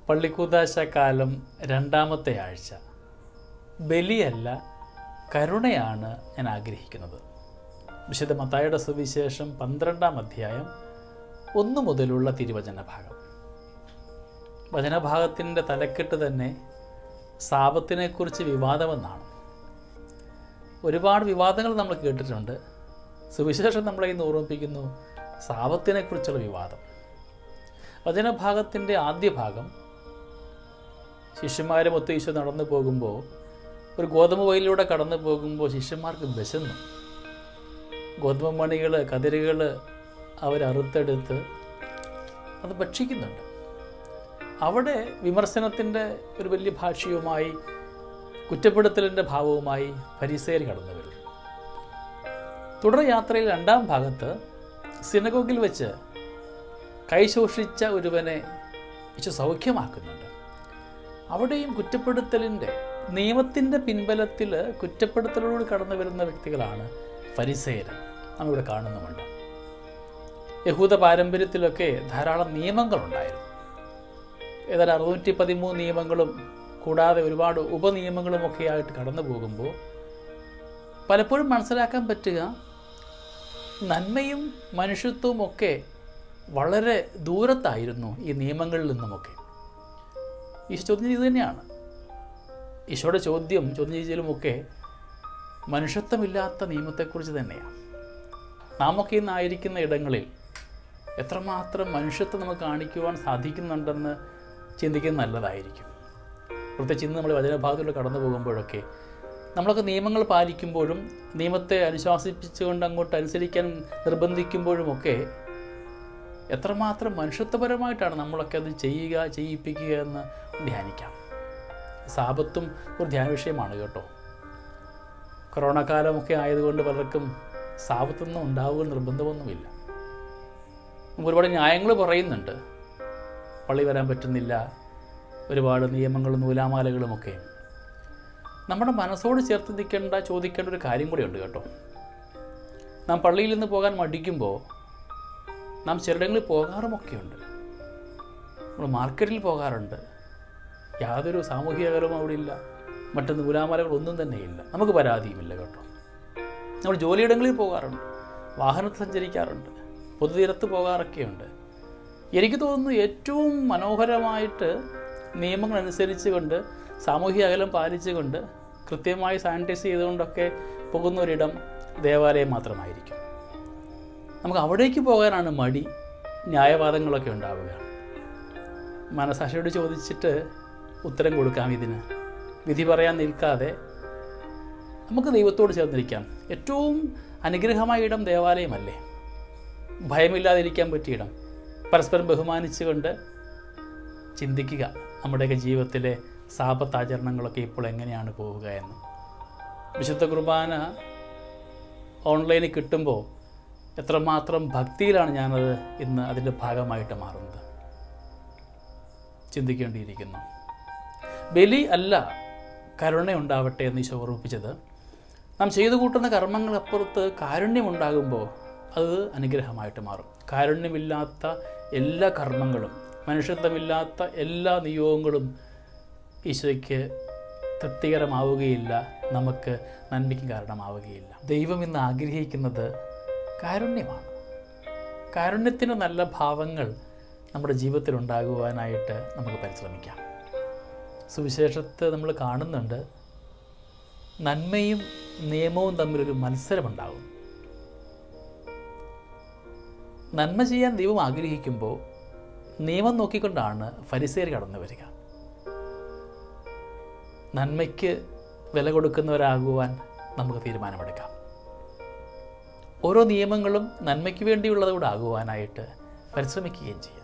പള്ളിക്കൂതാശ കാലം രണ്ടാമത്തെ ആഴ്ച ബലിയല്ല കരുണയാണ് ഞാൻ ആഗ്രഹിക്കുന്നത് വിശുദ്ധ മത്തായുടെ സുവിശേഷം പന്ത്രണ്ടാം അധ്യായം ഒന്ന് മുതലുള്ള തിരുവചന ഭാഗം വചനഭാഗത്തിൻ്റെ തലക്കെട്ട് തന്നെ സാപത്തിനെക്കുറിച്ച് വിവാദമെന്നാണ് ഒരുപാട് വിവാദങ്ങൾ നമ്മൾ കേട്ടിട്ടുണ്ട് സുവിശേഷം നമ്മളെ ഇന്ന് ഓർമ്മിപ്പിക്കുന്നു സാപത്തിനെക്കുറിച്ചുള്ള വിവാദം വചനഭാഗത്തിൻ്റെ ആദ്യ ഭാഗം ശിഷ്യന്മാരും ഒത്ത് ഈശോ നടന്നു പോകുമ്പോൾ ഒരു ഗോതമ്പ് വയലിലൂടെ കടന്നു പോകുമ്പോൾ ശിഷ്യന്മാർക്ക് വിശന്നു ഗോതമ്പ് മണികൾ കതിരുകൾ അവരറുത്തെടുത്ത് അത് ഭക്ഷിക്കുന്നുണ്ട് അവിടെ വിമർശനത്തിൻ്റെ ഒരു വലിയ ഭാഷ്യവുമായി കുറ്റപ്പെടുത്തലിൻ്റെ ഭാവവുമായി പരിസേരി കടന്നു വരുന്നു തുടർ യാത്രയിൽ രണ്ടാം ഭാഗത്ത് സിനഗോഗിൽ വെച്ച് കൈശോഷിച്ച ഒരുവനെ ഈശോ സൗഖ്യമാക്കുന്നുണ്ട് അവിടെയും കുറ്റപ്പെടുത്തലിൻ്റെ നിയമത്തിൻ്റെ പിൻബലത്തിൽ കുറ്റപ്പെടുത്തലോട് കടന്നു വരുന്ന വ്യക്തികളാണ് ഫരിസേരൻ നമ്മിവിടെ കാണുന്നുമുണ്ട് യഹൂദ പാരമ്പര്യത്തിലൊക്കെ ധാരാളം നിയമങ്ങളുണ്ടായിരുന്നു ഏതാണ്ട് അറുന്നൂറ്റി പതിമൂന്ന് നിയമങ്ങളും കൂടാതെ ഒരുപാട് ഉപനിയമങ്ങളുമൊക്കെ ആയിട്ട് കടന്നു പോകുമ്പോൾ പലപ്പോഴും മനസ്സിലാക്കാൻ പറ്റുക നന്മയും മനുഷ്യത്വവും ഒക്കെ വളരെ ദൂരത്തായിരുന്നു ഈ നിയമങ്ങളിൽ നിന്നുമൊക്കെ ഈശോ ചോദ്യം ചെയ്ത് തന്നെയാണ് ഈശോയുടെ ചോദ്യം ചോദ്യം ചെയ്യലുമൊക്കെ മനുഷ്യത്വമില്ലാത്ത നിയമത്തെക്കുറിച്ച് തന്നെയാണ് നാമൊക്കെ ഇന്നായിരിക്കുന്ന ഇടങ്ങളിൽ എത്രമാത്രം മനുഷ്യത്വം നമുക്ക് കാണിക്കുവാൻ സാധിക്കുന്നുണ്ടെന്ന് ചിന്തിക്കുന്നത് നല്ലതായിരിക്കും പ്രത്യേകിച്ച് ഇന്ന് നമ്മൾ വചനഭാഗത്തിലൂടെ കടന്നു പോകുമ്പോഴൊക്കെ നമ്മളൊക്കെ നിയമങ്ങൾ പാലിക്കുമ്പോഴും നിയമത്തെ അനുശാസിപ്പിച്ചുകൊണ്ട് അങ്ങോട്ട് അനുസരിക്കാൻ നിർബന്ധിക്കുമ്പോഴുമൊക്കെ എത്രമാത്രം മനുഷ്യത്വപരമായിട്ടാണ് നമ്മളൊക്കെ അത് ചെയ്യുക ചെയ്യിപ്പിക്കുക എന്ന് ധ്യാനിക്കാം സാപത്തും ഒരു ധ്യാന വിഷയമാണ് കേട്ടോ കൊറോണ കാലമൊക്കെ ആയതുകൊണ്ട് പലർക്കും സാപത്തൊന്നും ഉണ്ടാവുക നിർബന്ധമൊന്നുമില്ല ഒരുപാട് ന്യായങ്ങൾ പറയുന്നുണ്ട് പള്ളി വരാൻ പറ്റുന്നില്ല ഒരുപാട് നിയമങ്ങളും നൂലാമാലകളുമൊക്കെ നമ്മുടെ മനസ്സോട് ചേർത്ത് നിൽക്കേണ്ട ചോദിക്കേണ്ട ഒരു കാര്യം കൂടിയുണ്ട് കേട്ടോ നാം പള്ളിയിൽ നിന്ന് പോകാൻ മടിക്കുമ്പോൾ നാം ചിലയിടങ്ങളിൽ പോകാറുമൊക്കെയുണ്ട് നമ്മൾ മാർക്കറ്റിൽ പോകാറുണ്ട് യാതൊരു സാമൂഹിക അകലവും അവിടെ ഇല്ല മറ്റ് നൂലാമാലകളൊന്നും തന്നെയില്ല നമുക്ക് പരാതിയുമില്ല കേട്ടോ നമ്മൾ ജോലിയിടങ്ങളിൽ പോകാറുണ്ട് വാഹനത്തിൽ സഞ്ചരിക്കാറുണ്ട് പൊതുതീരത്ത് പോകാറൊക്കെയുണ്ട് എനിക്ക് തോന്നുന്നു ഏറ്റവും മനോഹരമായിട്ട് നിയമങ്ങൾ അനുസരിച്ചുകൊണ്ട് സാമൂഹിക അകലം പാലിച്ചുകൊണ്ട് കൃത്യമായി സാനിറ്റൈസ് ചെയ്തുകൊണ്ടൊക്കെ പോകുന്ന ഒരിടം ദേവാലയം മാത്രമായിരിക്കും നമുക്ക് അവിടേക്ക് പോകാനാണ് മടി ന്യായവാദങ്ങളൊക്കെ ഉണ്ടാവുക മനസാക്ഷിയോട് ചോദിച്ചിട്ട് ഉത്തരം കൊടുക്കാം ഇതിന് വിധി പറയാൻ നിൽക്കാതെ നമുക്ക് ദൈവത്തോട് ചേർന്നിരിക്കാം ഏറ്റവും അനുഗ്രഹമായ ഇടം ദേവാലയമല്ലേ ഭയമില്ലാതിരിക്കാൻ പറ്റിയ ഇടം പരസ്പരം ബഹുമാനിച്ചുകൊണ്ട് ചിന്തിക്കുക നമ്മുടെയൊക്കെ ജീവിതത്തിലെ സാപത്താചരണങ്ങളൊക്കെ ഇപ്പോൾ എങ്ങനെയാണ് പോവുക എന്ന് വിശുദ്ധ കുർബാന ഓൺലൈനിൽ കിട്ടുമ്പോൾ എത്രമാത്രം ഭക്തിയിലാണ് ഞാനത് ഇന്ന് അതിൻ്റെ ഭാഗമായിട്ട് മാറുന്നത് ചിന്തിക്കേണ്ടിയിരിക്കുന്നു ബലി അല്ല കരുണയുണ്ടാവട്ടെ എന്ന് ഈശോ ഓർമ്മിപ്പിച്ചത് നാം ചെയ്തു കൂട്ടുന്ന കർമ്മങ്ങളപ്പുറത്ത് കാരുണ്യമുണ്ടാകുമ്പോൾ അത് അനുഗ്രഹമായിട്ട് മാറും കാരുണ്യമില്ലാത്ത എല്ലാ കർമ്മങ്ങളും മനുഷ്യത്വമില്ലാത്ത എല്ലാ നിയോഗങ്ങളും ഈശോയ്ക്ക് തൃപ്തികരമാവുകയില്ല നമുക്ക് നന്മയ്ക്ക് കാരണമാവുകയില്ല ദൈവം ഇന്ന് ആഗ്രഹിക്കുന്നത് കാരുണ്യമാണ് കാരുണ്യത്തിന് നല്ല ഭാവങ്ങൾ നമ്മുടെ ജീവിതത്തിൽ ഉണ്ടാകുവാനായിട്ട് നമുക്ക് പരിശ്രമിക്കാം സുവിശേഷത്ത് നമ്മൾ കാണുന്നുണ്ട് നന്മയും നിയമവും തമ്മിലൊരു മത്സരമുണ്ടാകും നന്മ ചെയ്യാൻ ദൈവം ആഗ്രഹിക്കുമ്പോൾ നിയമം നോക്കിക്കൊണ്ടാണ് ഫരിസേർ കടന്നു വരിക നന്മയ്ക്ക് വില കൊടുക്കുന്നവരാകുവാൻ നമുക്ക് തീരുമാനമെടുക്കാം ഓരോ നിയമങ്ങളും നന്മയ്ക്ക് വേണ്ടിയുള്ളതുകൂടെ ആകുവാനായിട്ട് പരിശ്രമിക്കുകയും ചെയ്യാം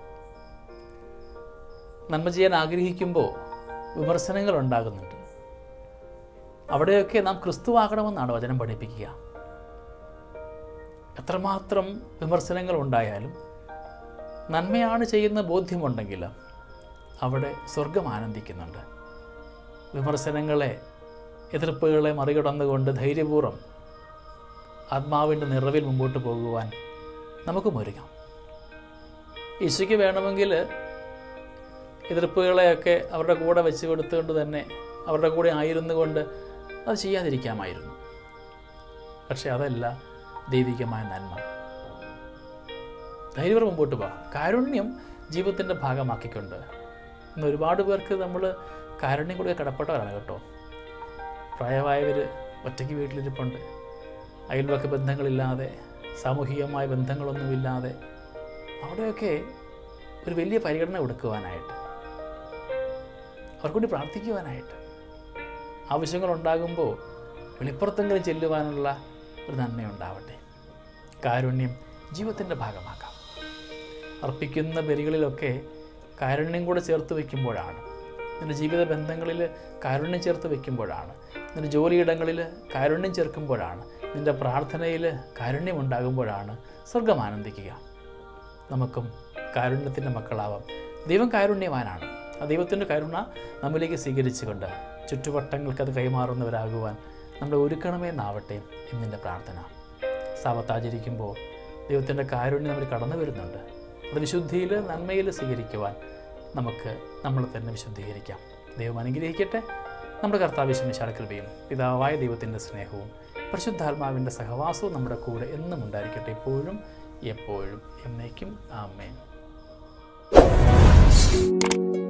നന്മ ചെയ്യാൻ ആഗ്രഹിക്കുമ്പോൾ വിമർശനങ്ങൾ ഉണ്ടാകുന്നുണ്ട് അവിടെയൊക്കെ നാം ക്രിസ്തുവാകണമെന്നാണ് വചനം പഠിപ്പിക്കുക എത്രമാത്രം വിമർശനങ്ങൾ ഉണ്ടായാലും നന്മയാണ് ചെയ്യുന്ന ബോധ്യമുണ്ടെങ്കിൽ അവിടെ സ്വർഗം ആനന്ദിക്കുന്നുണ്ട് വിമർശനങ്ങളെ എതിർപ്പുകളെ മറികടന്നുകൊണ്ട് ധൈര്യപൂർവ്വം ആത്മാവിൻ്റെ നിറവിൽ മുമ്പോട്ട് പോകുവാൻ നമുക്കും ഒരുങ്ങാം ഈശോയ്ക്ക് വേണമെങ്കിൽ എതിർപ്പുകളെയൊക്കെ അവരുടെ കൂടെ വെച്ച് കൊടുത്തുകൊണ്ട് തന്നെ അവരുടെ കൂടെ ആയിരുന്നു കൊണ്ട് അത് ചെയ്യാതിരിക്കാമായിരുന്നു പക്ഷെ അതല്ല ദൈവികമായ നന്മ ധൈര്യപൂർവ്വം മുമ്പോട്ട് പോകാം കാരുണ്യം ജീവിതത്തിൻ്റെ ഭാഗമാക്കിക്കൊണ്ട് ഇന്ന് ഒരുപാട് പേർക്ക് നമ്മൾ കാരുണ്യം കൊടുക്കുക കടപ്പെട്ടവരാണ് കേട്ടോ പ്രായമായവർ ഒറ്റയ്ക്ക് വീട്ടിലിരിപ്പുണ്ട് അയൽവക്ക ബന്ധങ്ങളില്ലാതെ സാമൂഹികമായ ബന്ധങ്ങളൊന്നുമില്ലാതെ അവിടെയൊക്കെ ഒരു വലിയ പരിഗണന കൊടുക്കുവാനായിട്ട് അവർക്ക് വേണ്ടി പ്രാർത്ഥിക്കുവാനായിട്ട് ആവശ്യങ്ങളുണ്ടാകുമ്പോൾ വെളിപ്പുറത്തെങ്കിലും ചെല്ലുവാനുള്ള ഒരു നന്മയുണ്ടാവട്ടെ കാരുണ്യം ജീവിതത്തിൻ്റെ ഭാഗമാക്കാം അർപ്പിക്കുന്ന ബലികളിലൊക്കെ കാരുണ്യം കൂടെ ചേർത്ത് വയ്ക്കുമ്പോഴാണ് നിൻ്റെ ജീവിത ബന്ധങ്ങളിൽ കാരുണ്യം ചേർത്ത് വയ്ക്കുമ്പോഴാണ് നിൻ്റെ ജോലിയിടങ്ങളിൽ കാരുണ്യം ചേർക്കുമ്പോഴാണ് നിൻ്റെ പ്രാർത്ഥനയിൽ കാരുണ്യം ഉണ്ടാകുമ്പോഴാണ് സ്വർഗം ആനന്ദിക്കുക നമുക്കും കാരുണ്യത്തിൻ്റെ മക്കളാവാം ദൈവം കാരുണ്യവാനാണ് ആ ദൈവത്തിൻ്റെ കരുണ നമ്മിലേക്ക് സ്വീകരിച്ചുകൊണ്ട് ചുറ്റുവട്ടങ്ങൾക്ക് അത് കൈമാറുന്നവരാകുവാൻ നമ്മളെ ഒരുക്കണമെന്നാവട്ടെ എന്നിൻ്റെ പ്രാർത്ഥന സാപത്താചരിക്കുമ്പോൾ ദൈവത്തിൻ്റെ കാരുണ്യം നമ്മൾ കടന്നു വരുന്നുണ്ട് അത് വിശുദ്ധിയിൽ നന്മയിൽ സ്വീകരിക്കുവാൻ നമുക്ക് നമ്മൾ തന്നെ വിശുദ്ധീകരിക്കാം ദൈവം അനുഗ്രഹിക്കട്ടെ നമ്മുടെ കർത്താവിശ്വമിശാല കൃപയും പിതാവായ ദൈവത്തിൻ്റെ സ്നേഹവും പരിശുദ്ധാത്മാവിൻ്റെ സഹവാസവും നമ്മുടെ കൂടെ എന്നും ഉണ്ടായിരിക്കട്ടെ ഇപ്പോഴും എപ്പോഴും എന്നേക്കും ആമേൻ